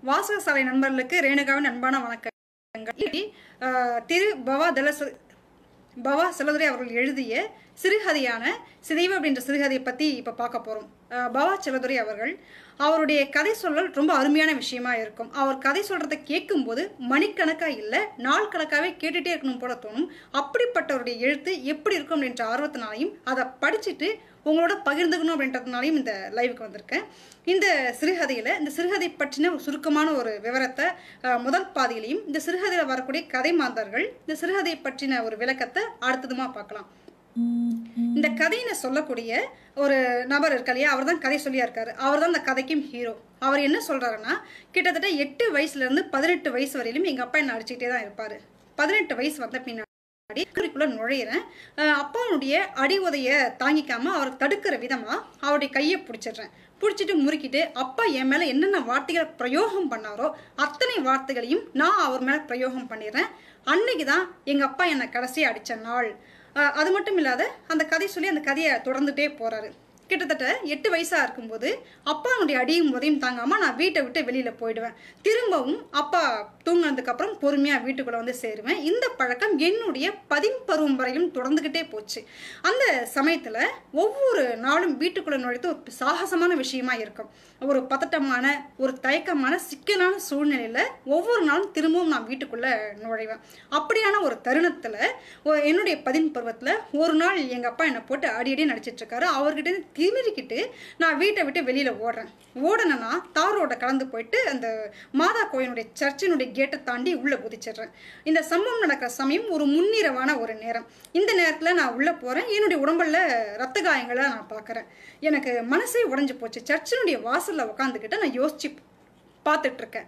வாசகசாலை நண்பர்களுக்கு ரேணுகாவின் அன்பான வணக்கங்கள் இனி, ஆஹ், திரு பவா தலச பவா செல்லதுரை அவர்கள் எழுதிய சிறுகதையான சிதைவு அப்படின்ற சிறுகதையை பற்றி இப்போ பார்க்க போகிறோம் பவா செல்லதுரை அவர்கள் அவருடைய கதை சொல்லல் ரொம்ப அருமையான விஷயமா இருக்கும் அவர் கதை சொல்கிறத கேட்கும்போது மணிக்கணக்காக இல்லை நாள் கணக்காகவே கேட்டுகிட்டே இருக்கணும் போல தோணும் அப்படிப்பட்டவருடைய எழுத்து எப்படி இருக்கும் அப்படின்ற ஆர்வத்தினாலையும் அதை படிச்சுட்டு உங்களோட பகிர்ந்துக்கணும் அப்படின்றதுனாலையும் இந்த லைவுக்கு வந்திருக்கேன் இந்த சிறுகதையில் இந்த சிறுகதை பற்றின ஒரு சுருக்கமான ஒரு விவரத்தை அஹ், முதல் பாதியிலையும் இந்த சிறுகதையில் வரக்கூடிய கதை மாந்தர்கள் இந்த சிறுகதை பற்றின ஒரு விளக்கத்தை அடுத்ததுமா பார்க்கலாம் இந்த கதையினை சொல்லக்கூடிய ஒரு நபர் இருக்கா இல்லையா அவர் தான் கதை சொல்லியா இருக்காரு அவர் தான் இந்த கதைக்கும் ஹீரோ அவர் என்ன சொல்றாருன்னா கிட்டத்தட்ட எட்டு வயசுல இருந்து பதினெட்டு வயசு வரையிலும் எங்க அப்பா என்ன அடிச்சுக்கிட்டே தான் இருப்பாரு பதினெட்டு வயசு வந்த பின்னாடி கல்லூரிக்குள்ள நுழையிறேன் அஹ் அப்பாவுடைய அடி உதைய தாங்கிக்காம அவரை தடுக்கிற விதமா அவருடைய கையை பிடிச்சிடுறேன் பிடிச்சிட்டு முறுக்கிட்டு அப்பா என் மேல என்னென்ன வார்த்தைகளை பிரயோகம் பண்ணாரோ அத்தனை வார்த்தைகளையும் நான் அவர் மேல பிரயோகம் பண்ணிடுறேன் அன்னைக்கு தான் எங்க அப்பா என்னை கடைசியா அடிச்ச நாள் அஹ் அது மட்டும் இல்லாத அந்த கதை சொல்லி அந்த கதையை தொடர்ந்துட்டே போறாரு கிட்டத்தட்ட எட்டு வயசா இருக்கும்போது அப்பாவுடைய அடியும் உதயம் தாங்காம நான் வீட்டை விட்டு வெளியில போயிடுவேன் திரும்பவும் அப்பா தூங்கினதுக்கு அப்புறம் பொறுமையா வீட்டுக்குள்ள வந்து சேருவேன் இந்த பழக்கம் என்னுடைய பதின்பருவம் வரையிலும் தொடர்ந்துகிட்டே போச்சு அந்த சமயத்துல ஒவ்வொரு நாளும் வீட்டுக்குள்ள நுழைத்து ஒரு சாகசமான விஷயமா இருக்கும் ஒரு பதட்டமான ஒரு தயக்கமான சிக்கலான சூழ்நிலையில ஒவ்வொரு நாளும் திரும்பவும் நான் வீட்டுக்குள்ள நுழைவேன் அப்படியான ஒரு தருணத்துல ஒ- என்னுடைய பதின் பருவத்துல ஒரு நாள் எங்க அப்பா என்னை போட்டு அடி அடி நடிச்சிட்டு இருக்காரு அவர்கிட்ட இருந்து திமிரிக்கிட்டு நான் வீட்டை விட்டு வெளியில ஓடுறேன் ஓடனா தார் ரோட கலந்து போயிட்டு அந்த மாதா கோயிலுடைய சர்ச்சினுடைய கேட்டை தாண்டி உள்ள குதிச்சிடுறேன் இந்த சம்பவம் நடக்கிற சமயம் ஒரு முன்னிரவான ஒரு நேரம் இந்த நேரத்துல நான் உள்ள போறேன் என்னுடைய உடம்புல ரத்த காயங்களை நான் பார்க்கறேன் எனக்கு மனசே உடைஞ்சு போச்சு சர்ச்சினுடைய வாசல்ல உட்காந்துக்கிட்டு நான் யோசிச்சு பார்த்துட்டு இருக்கேன்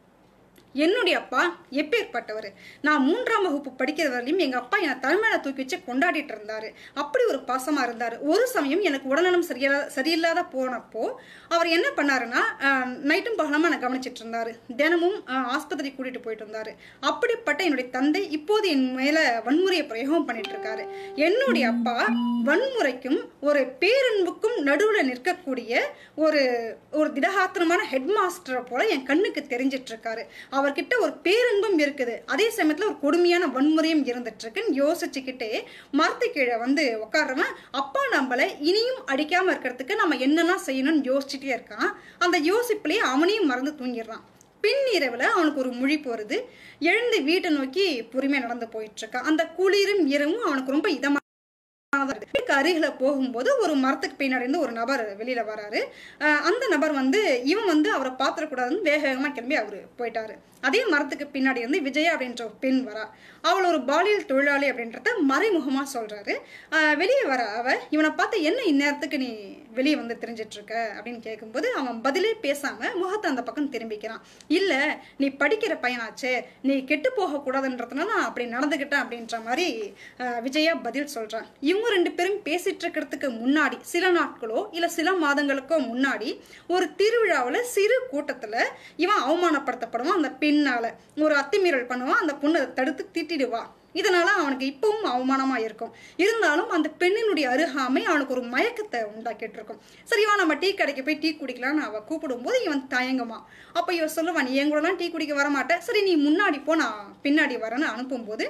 என்னுடைய அப்பா எப்பேற்பட்டவர் நான் மூன்றாம் வகுப்பு படிக்கிற வரையிலும் எங்க அப்பா என்னை தலைமையில தூக்கி வச்சு கொண்டாடிட்டு இருந்தாரு அப்படி ஒரு பாசமா இருந்தாரு ஒரு சமயம் எனக்கு உடல்நலம் சரியா சரியில்லாத போனப்போ அவர் என்ன பண்ணாருன்னா நைட்டும் பகலமா நான் கவனிச்சிட்டு இருந்தாரு தினமும் ஆஹ், ஆஸ்பத்திரி கூட்டிட்டு போயிட்டு இருந்தாரு அப்படிப்பட்ட என்னுடைய தந்தை இப்போது என் மேல வன்முறையை பிரயோகம் பண்ணிட்டு இருக்காரு என்னுடைய அப்பா வன்முறைக்கும் ஒரு பேரன்புக்கும் நடுவுல நிற்கக்கூடிய ஒரு ஒரு திடகாத்திரமான ஹெட் மாஸ்டரை போல என் கண்ணுக்கு தெரிஞ்சிட்டு இருக்காரு அவர்கிட்ட ஒரு பேரன்பும் இருக்குது அதே சமயத்துல ஒரு கொடுமையான வன்முறையும் இருந்துட்டு இருக்குன்னு யோசிச்சுக்கிட்டே மரத்து கீழே வந்து உட்காடுறவன் அப்பா நம்மள இனியும் அடிக்காம இருக்கிறதுக்கு நம்ம என்னெல்லாம் செய்யணும்னு யோசிச்சுட்டே இருக்கான் அந்த யோசிப்புலயே அவனையும் மறந்து தூங்கிடுறான் பின் இரவுல அவனுக்கு ஒரு முழிப்பு வருது எழுந்து வீட்டை நோக்கி பொறுமையா நடந்து போயிட்டு இருக்கான் அந்த குளிரும் இரவும் அவனுக்கு ரொம்ப இதமா வீட்டுக்கு அருகில போகும்போது ஒரு மரத்துக்கு பின்னாடி இருந்து ஒரு நபர் வெளியில வராரு அஹ் அந்த நபர் வந்து இவன் வந்து அவரை பாத்திரக்கூடாதுன்னு வேக வேகமா கிளம்பி அவரு போயிட்டாரு அதே மரத்துக்கு பின்னாடி இருந்து விஜயா அப்படின்ற ஒரு பெண் வரா அவள் ஒரு பாலியல் தொழிலாளி அப்படின்றத மறைமுகமா சொல்றாரு அஹ் வெளியே வர அவ இவனை பார்த்து என்ன இந்நேரத்துக்கு நீ வெளியே வந்து தெரிஞ்சிட்டு இருக்க அப்படின்னு கேட்கும்போது அவன் பதிலே பேசாம முகத்தை அந்த பக்கம் திரும்பிக்கிறான் இல்ல நீ படிக்கிற பையனாச்சே நீ கெட்டு போக கூடாதுன்றதுனால நான் அப்படி நடந்துக்கிட்டேன் அப்படின்ற மாதிரி அஹ், விஜயா பதில் சொல்றான் இவங்க ரெண்டு பேரும் பேசிட்டு இருக்கிறதுக்கு முன்னாடி சில நாட்களோ இல்ல சில மாதங்களுக்கோ முன்னாடி ஒரு திருவிழாவுல சிறு கூட்டத்துல இவன் அவமானப்படுத்தப்படுவான் அந்த பெண்ணால ஒரு அத்துமீறல் பண்ணுவான் அந்த பொண்ணை தடுத்து திட்டிடுவா இதனால அவனுக்கு இப்பவும் அவமானமா இருக்கும் இருந்தாலும் அந்த பெண்ணினுடைய அருகாமை அவனுக்கு ஒரு மயக்கத்தை உண்டாக்கிட்டு இருக்கும் சரி இவன் நம்ம டீ கடைக்கு போய் டீ குடிக்கலாம்னு அவ கூப்பிடும்போது இவன் தயங்குமா அப்ப இவன் சொல்லுவான் நீ என் கூடலாம் டீ குடிக்க வர மாட்டேன் சரி நீ முன்னாடி போ நான் பின்னாடி வரேன்னு அனுப்பும்போது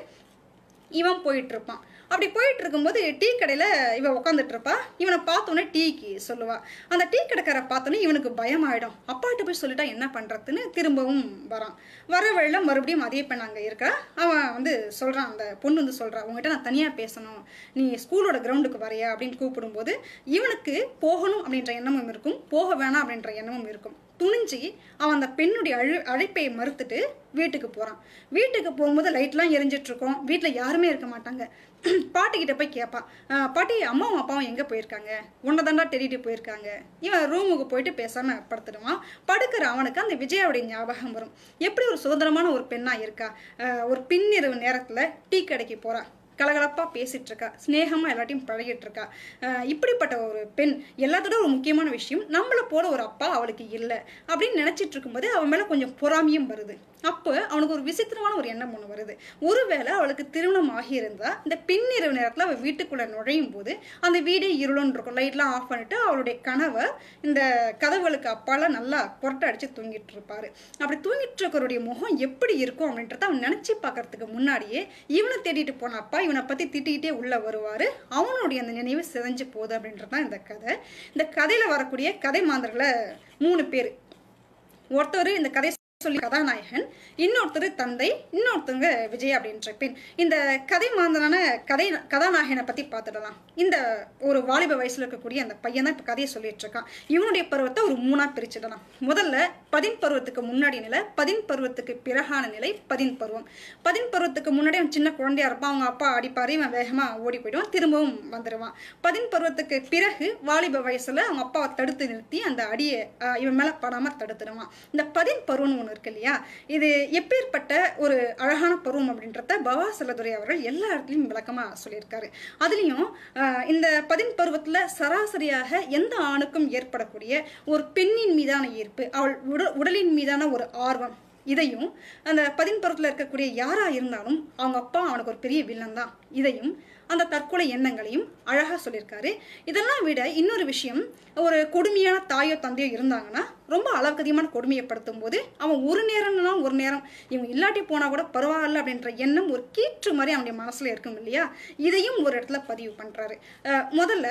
இவன் போயிட்டு இருப்பான் அப்படி போயிட்டு இருக்கும்போது டீ கடையில இவன் உட்காந்துட்டு இருப்பா இவனை பார்த்தோன்னே டீக்கு சொல்லுவா அந்த டீ கடைக்கார பார்த்தோன்னே இவனுக்கு பயமாயிடும் அப்பாட்ட போய் சொல்லிட்டா என்ன பண்றதுன்னு திரும்பவும் வரான் வர வழியில மறுபடியும் அதே பெண் அங்க இருக்கா அவன் வந்து சொல்றான் அந்த பொண்ணு வந்து சொல்றா உங்ககிட்ட நான் தனியா பேசணும் நீ ஸ்கூலோட கிரவுண்டுக்கு வரையா அப்படின்னு கூப்பிடும்போது இவனுக்கு போகணும் அப்படின்ற எண்ணமும் இருக்கும் போக வேணாம் அப்படின்ற எண்ணமும் இருக்கும் துணிஞ்சு அவன் அந்த பெண்ணுடைய அழு அழைப்பை மறுத்துட்டு வீட்டுக்கு போறான் வீட்டுக்கு போகும்போது லைட்லாம் எரிஞ்சிட்டு இருக்கும் வீட்டுல யாருமே இருக்க மாட்டாங்க பாட்டிக்கிட்ட போய் கேட்பான் "அஹ், பாட்டி அம்மாவும் அப்பாவும் எங்க போயிருக்காங்க உன்னை தாண்டா தேடிட்டு போயிருக்காங்க இவன் ரூமுக்கு போயிட்டு பேசாம படுத்துடுவான் படுக்கிற அவனுக்கு அந்த விஜயாவுடைய ஞாபகம் வரும் எப்படி ஒரு சுதந்திரமான ஒரு பெண்ணா இருக்கா அஹ், ஒரு பின்னிரவு நேரத்துல டீ கடைக்கு போறா கலகலப்பா பேசிட்டு இருக்கா ஸ்நேகமா எல்லாத்தையும் பழகிட்டு இருக்கா அஹ் இப்படிப்பட்ட ஒரு பெண் எல்லாத்தோட ஒரு முக்கியமான விஷயம் நம்மளை போல ஒரு அப்பா அவளுக்கு இல்லை அப்படின்னு நினைச்சிட்டு இருக்கும்போது அவன் மேல கொஞ்சம் பொறாமையும் வருது அப்போ அவனுக்கு ஒரு விசித்திரமான ஒரு எண்ணம் ஒன்று வருது ஒருவேளை அவளுக்கு திருமணம் ஆகியிருந்தா இந்த பின்னிரவு நேரத்தில் அவள் வீட்டுக்குள்ள நுழையும் போது அந்த வீடே இருளுன்னு இருக்கும் லைட்லாம் ஆஃப் பண்ணிட்டு அவளுடைய கணவர் இந்த கதவுகளுக்கு அப்பால நல்லா கொரட்டை அடிச்சு தூங்கிட்டு இருப்பாரு அப்படி தூங்கிட்டு இருக்கிறவருடைய முகம் எப்படி இருக்கும் அப்படின்றத அவன் நினைச்சு பார்க்கறதுக்கு முன்னாடியே இவனை தேடிட்டு போன அப்பா இவனை பத்தி திட்டிக்கிட்டே உள்ள வருவாரு அவனுடைய அந்த நினைவு சிதைஞ்சு போகுது அப்படின்றது தான் இந்த கதை இந்த கதையில வரக்கூடிய கதை மாந்தர்களை மூணு பேர் ஒருத்தர் இந்த கதை சொல்லி கதாநாயகன் இன்னொருத்தர் தந்தை இன்னொருத்தவங்க விஜய் அப்படின்ற பெண் இந்த கதை மாந்தனான கதை கதாநாயகனை பத்தி பார்த்துடலாம் இந்த ஒரு வாலிப வயசுல இருக்கக்கூடிய அந்த பையன் தான் இப்போ கதையை சொல்லிட்டு இருக்கான் இவனுடைய பருவத்தை ஒரு மூணா பிரிச்சிடலாம் முதல்ல பதின் பருவத்துக்கு முன்னாடி நிலை பதின் பருவத்துக்கு பிறகான நிலை பதின் பருவம் பதின் பருவத்துக்கு முன்னாடி அவன் சின்ன குழந்தையா இருப்பான் அவங்க அப்பா அடிப்பாரு இவன் வேகமா ஓடி போயிடுவான் திரும்பவும் வந்துடுவான் பதின் பருவத்துக்கு பிறகு வாலிப வயசுல அவங்க அப்பாவை தடுத்து நிறுத்தி அந்த அடியை ஆஹ், இவன் மேல படாம தடுத்துடுவான் இந்த பதின் பருவம்னு ஒன்று இருக்கு இல்லையா இது எப்பேற்பட்ட ஒரு அழகான பருவம் அப்படின்றத பவா செல்லதுரை அவர்கள் எல்லா இடத்துலையும் விளக்கமா சொல்லியிருக்காரு அதுலேயும் இந்த பதின் பருவத்துல சராசரியாக எந்த ஆணுக்கும் ஏற்படக்கூடிய ஒரு பெண்ணின் மீதான ஈர்ப்பு அவள் உடல் உடலின் மீதான ஒரு ஆர்வம் இதையும் அந்த பதின் பருவத்தில் இருக்கக்கூடிய யாரா இருந்தாலும் அவங்க அப்பா அவனுக்கு ஒரு பெரிய வில்லன் தான் இதையும் அந்த தற்கொலை எண்ணங்களையும் அழகா சொல்லியிருக்காரு இதெல்லாம் விட இன்னொரு விஷயம் ஒரு கொடுமையான தாயோ தந்தையோ இருந்தாங்கன்னா ரொம்ப அளவுக்கு அதிகமான கொடுமையைப்படுத்தும் போது அவன் ஒரு நேரம்னா ஒரு நேரம் இவங்க இல்லாட்டி போனா கூட பரவாயில்ல அப்படின்ற எண்ணம் ஒரு கீற்று மாதிரி அவனுடைய மனசுல இருக்கும் இல்லையா இதையும் ஒரு இடத்துல பதிவு பண்றாரு அஹ் முதல்ல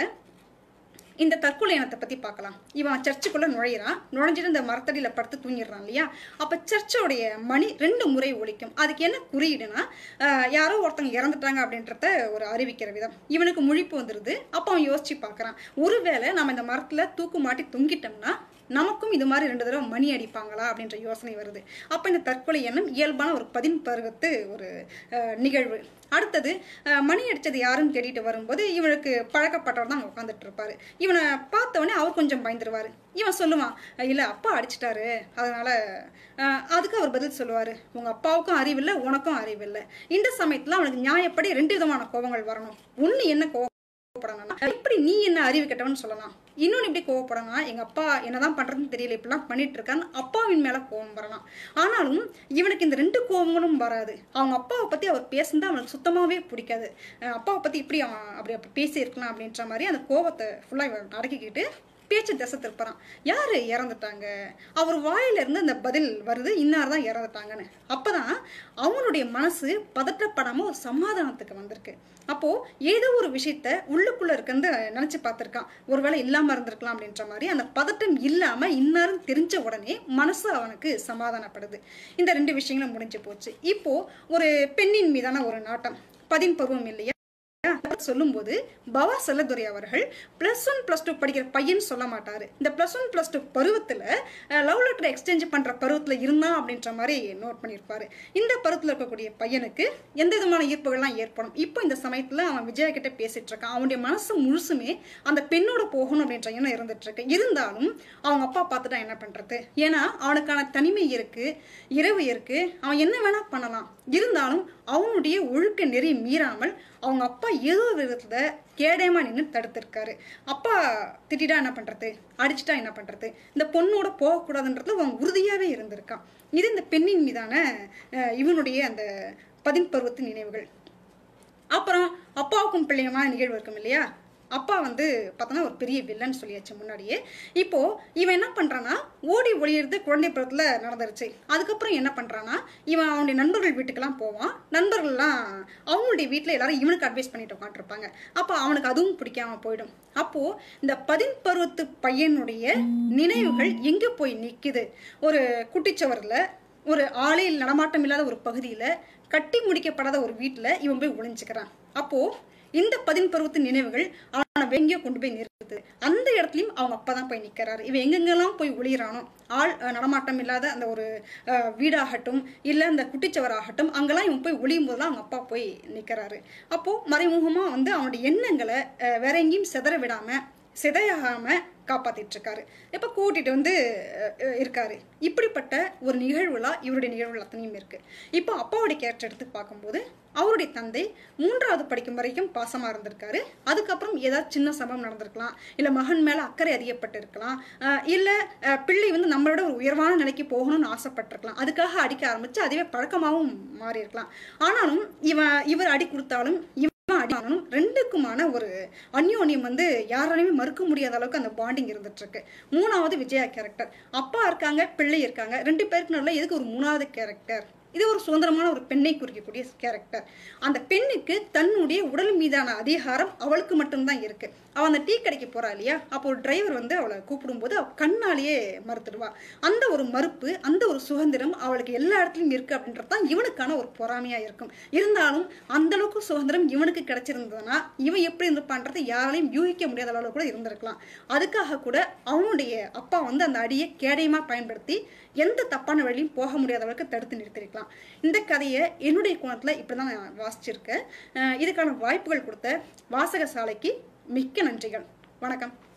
இந்த தற்கொலை எண்ணத்தை பத்தி பார்க்கலாம் இவன் சர்ச்சுக்குள்ள நுழையிறான் நுழைஞ்சிட்டு இந்த மரத்தடியில படுத்து தூங்கிடுறான் இல்லையா அப்ப சர்ச்சோடைய மணி ரெண்டு முறை ஒலிக்கும் அதுக்கு என்ன குறியீடுனா ஆஹ், யாரோ ஒருத்தங்க இறந்துட்டாங்க அப்படின்றத ஒரு அறிவிக்கிற விதம் இவனுக்கு முழிப்பு வந்துருது அப்ப அவன் யோசிச்சு பார்க்கறான் ஒருவேளை நம்ம இந்த மரத்துல தூக்கு மாட்டி தொங்கிட்டோம்னா நமக்கும் இது மாதிரி ரெண்டு தடவை மணி அடிப்பாங்களா அப்படின்ற யோசனை வருது அப்ப இந்த தற்கொலை எண்ணம் இயல்பான ஒரு பதின் பருவத்து ஒரு ஆஹ், நிகழ்வு அடுத்தது அஹ், மணி அடிச்சது யாருன்னு தேடிட்டு வரும்போது இவனுக்கு பழக்கப்பட்டவர் தான் உட்காந்துட்டு இருப்பாரு இவனை பார்த்த உடனே அவர் கொஞ்சம் பயந்துருவாரு இவன் சொல்லுவான் இல்ல அப்பா அடிச்சிட்டாரு அதனால அஹ், அதுக்கு அவர் பதில் சொல்லுவாரு உங்க அப்பாவுக்கும் அறிவில்லை உனக்கும் அறிவில்லை இந்த சமயத்துல அவனுக்கு நியாயப்படி ரெண்டு விதமான கோபங்கள் வரணும் ஒண்ணு என்ன கோபம் கோவப்படணும்னா இப்படி நீ என்ன அறிவு கெட்டவன்னு சொல்லலாம் இன்னொன்னு இப்படி கோவப்படலாம் எங்க அப்பா என்னதான் பண்றதுன்னு தெரியல இப்படிலாம் பண்ணிட்டு இருக்கான்னு அப்பாவின் மேல கோபம் வரலாம் ஆனாலும் இவனுக்கு இந்த ரெண்டு கோபங்களும் வராது அவங்க அப்பாவை பத்தி அவர் பேசுனது அவனுக்கு சுத்தமாவே பிடிக்காது அஹ் அப்பாவை பத்தி இப்படி அவன் அப்படி அப்படி பேசி இருக்கலாம் அப்படின்ற மாதிரி அந்த கோபத்தை ஃபுல்லா இவன் அடக்கிக்கிட்டு பேச்சு திசை திருப்புறான் யாரு இறந்துட்டாங்க அவர் வாயில இருந்து அந்த பதில் வருது இன்னார் தான் இறந்துட்டாங்கன்னு அப்பதான் அவனுடைய மனசு பதட்டப்படாம ஒரு சமாதானத்துக்கு வந்திருக்கு அப்போ ஏதோ ஒரு விஷயத்த உள்ளுக்குள்ள இருக்குன்னு நினைச்சு பார்த்திருக்கான் ஒருவேளை இல்லாம இருந்திருக்கலாம் அப்படின்ற மாதிரி அந்த பதட்டம் இல்லாம இன்னாரும் தெரிஞ்ச உடனே மனசு அவனுக்கு சமாதானப்படுது இந்த ரெண்டு விஷயங்களும் முடிஞ்சு போச்சு இப்போ ஒரு பெண்ணின் மீதான ஒரு நாட்டம் பதின் பருவம் இல்லையா சொல்லும்போது பவா செல்லதுரை அவர்கள் பிளஸ் ஒன் பிளஸ் டூ படிக்கிற பையன் சொல்ல மாட்டாரு இந்த பிளஸ் ஒன் பிளஸ் டூ பருவத்துல லவ் லெட்டர் எக்ஸ்சேஞ்ச் பண்ற பருவத்துல இருந்தான் அப்படின்ற மாதிரி நோட் பண்ணியிருப்பாரு இந்த பருவத்துல இருக்கக்கூடிய பையனுக்கு எந்த விதமான ஈர்ப்புகள்லாம் ஏற்படும் இப்போ இந்த சமயத்துல அவன் விஜயா கிட்ட பேசிட்டு இருக்கான் அவனுடைய மனசு முழுசுமே அந்த பெண்ணோட போகணும் அப்படின்ற எண்ணம் இருந்துட்டு இருக்கு இருந்தாலும் அவங்க அப்பா பார்த்துட்டா என்ன பண்றது ஏன்னா அவனுக்கான தனிமை இருக்கு இரவு இருக்கு அவன் என்ன வேணா பண்ணலாம் இருந்தாலும் அவனுடைய ஒழுக்க நெறி மீறாமல் அவங்க அப்பா ஏதோ ஒரு விதத்துல கேடயமா நின்று தடுத்திருக்காரு அப்பா திட்டிட்டா என்ன பண்றது அடிச்சிட்டா என்ன பண்றது இந்த பொண்ணோட போகக்கூடாதுன்றதுல அவன் உறுதியாவே இருந்திருக்கான் இது இந்த பெண்ணின் மீதான அஹ், இவனுடைய அந்த பதின் பருவத்து நினைவுகள் அப்புறம் அப்பாவுக்கும் பிள்ளையுமான நிகழ்வு இருக்கும் இல்லையா அப்பா வந்து பார்த்தோன்னா ஒரு பெரிய வில்லன் சொல்லியாச்சு முன்னாடியே இப்போ இவன் என்ன பண்றான்னா ஓடி ஒளியிறது குழந்தை பருவத்தில் நடந்துருச்சு அதுக்கப்புறம் என்ன பண்றான்னா இவன் அவனுடைய நண்பர்கள் வீட்டுக்கெல்லாம் போவான் நண்பர்கள்லாம் அவங்களுடைய வீட்டில் எல்லாரும் இவனுக்கு அட்வைஸ் பண்ணிட்டு உட்காந்துருப்பாங்க அப்போ அவனுக்கு அதுவும் பிடிக்காம போயிடும் அப்போ இந்த பதின் பருவத்து பையனுடைய நினைவுகள் எங்க போய் நிக்குது ஒரு குட்டிச்சவரில் ஒரு ஆளே நடமாட்டம் இல்லாத ஒரு பகுதியில கட்டி முடிக்கப்படாத ஒரு வீட்டுல இவன் போய் ஒளிஞ்சுக்கிறான் அப்போ இந்த பதின் பருவத்து நினைவுகள் அவனை எங்கேயோ கொண்டு போய் நிறுத்துது அந்த இடத்துலயும் அவங்க அப்பா தான் போய் நிக்கிறாரு இவன் எங்கெங்கெல்லாம் போய் ஒளிகிறானோ ஆள் அஹ், நடமாட்டம் இல்லாத அந்த ஒரு அஹ், வீடாகட்டும் இல்ல அந்த குட்டிச்சவராகட்டும் அங்கெல்லாம் இவன் போய் ஒளியும் போதெல்லாம் அவங்க அப்பா போய் நிக்கிறாரு அப்போ மறைமுகமா வந்து அவனுடைய எண்ணங்களை அஹ், வேற எங்கேயும் சிதற விடாம சிதையாகாம காப்பாத்திட்டு இருக்காரு இப்போ கூட்டிட்டு வந்து அஹ், அஹ், இருக்காரு இப்படிப்பட்ட ஒரு நிகழ்வுலாம் இவருடைய நிகழ்வுல அத்தனையும் இருக்கு இப்போ அப்பாவுடைய கேரக்டர் எடுத்து பார்க்கும்போது அவருடைய தந்தை மூன்றாவது படிக்கும் வரைக்கும் பாசமா இருந்திருக்காரு அதுக்கப்புறம் ஏதாவது சின்ன சம்பவம் நடந்திருக்கலாம் இல்ல மகன் மேல அக்கறை அதிகப்பட்டு இருக்கலாம் அஹ், இல்ல அஹ், பிள்ளை வந்து நம்மளோட ஒரு உயர்வான நிலைக்கு போகணும்னு ஆசைப்பட்டிருக்கலாம் அதுக்காக அடிக்க ஆரம்பிச்சு அதுவே பழக்கமாகவும் மாறி இருக்கலாம் ஆனாலும் இவன் இவர் அடி கொடுத்தாலும் இவன் அடியானும் ரெண்டுக்குமான ஒரு அந்யோன்யம் வந்து யாராலையுமே மறுக்க முடியாத அளவுக்கு அந்த பாண்டிங் இருந்துட்டு இருக்கு மூணாவது விஜயா கேரக்டர் அப்பா இருக்காங்க பிள்ளை இருக்காங்க ரெண்டு பேருக்கு நடுவில் எதுக்கு ஒரு மூணாவது கேரக்டர் இது ஒரு சுதந்திரமான ஒரு பெண்ணை குறிக்கக்கூடிய கேரக்டர் அந்த பெண்ணுக்கு தன்னுடைய உடல் மீதான அதிகாரம் அவளுக்கு மட்டும்தான் இருக்கு அவ அந்த டீ கடைக்கு போறா இல்லையா அப்போ ஒரு டிரைவர் வந்து அவளை கூப்பிடும்போது அவ கண்ணாலேயே மறுத்துடுவா அந்த ஒரு மறுப்பு அந்த ஒரு சுதந்திரம் அவளுக்கு எல்லா இடத்துலயும் இருக்கு அப்படின்றது தான் இவனுக்கான ஒரு பொறாமையா இருக்கும் இருந்தாலும் அந்த அளவுக்கு சுதந்திரம் இவனுக்கு கிடைச்சிருந்ததுன்னா இவன் எப்படி இருந்திருப்பான்றது யாராலையும் யூகிக்க முடியாத அளவுக்கு கூட இருந்திருக்கலாம் அதுக்காக கூட அவனுடைய அப்பா வந்து அந்த அடியை கேடயமா பயன்படுத்தி எந்த தப்பான வழியும் போக முடியாத அளவுக்கு தடுத்து நிறுத்திருக்கலாம் இந்த கதையை என்னுடைய கோணத்தில் இப்படி தான் நான் வாசிச்சிருக்கேன் அஹ் இதுக்கான வாய்ப்புகள் கொடுத்த வாசக சாலைக்கு மிக்க நன்றிகள் வணக்கம்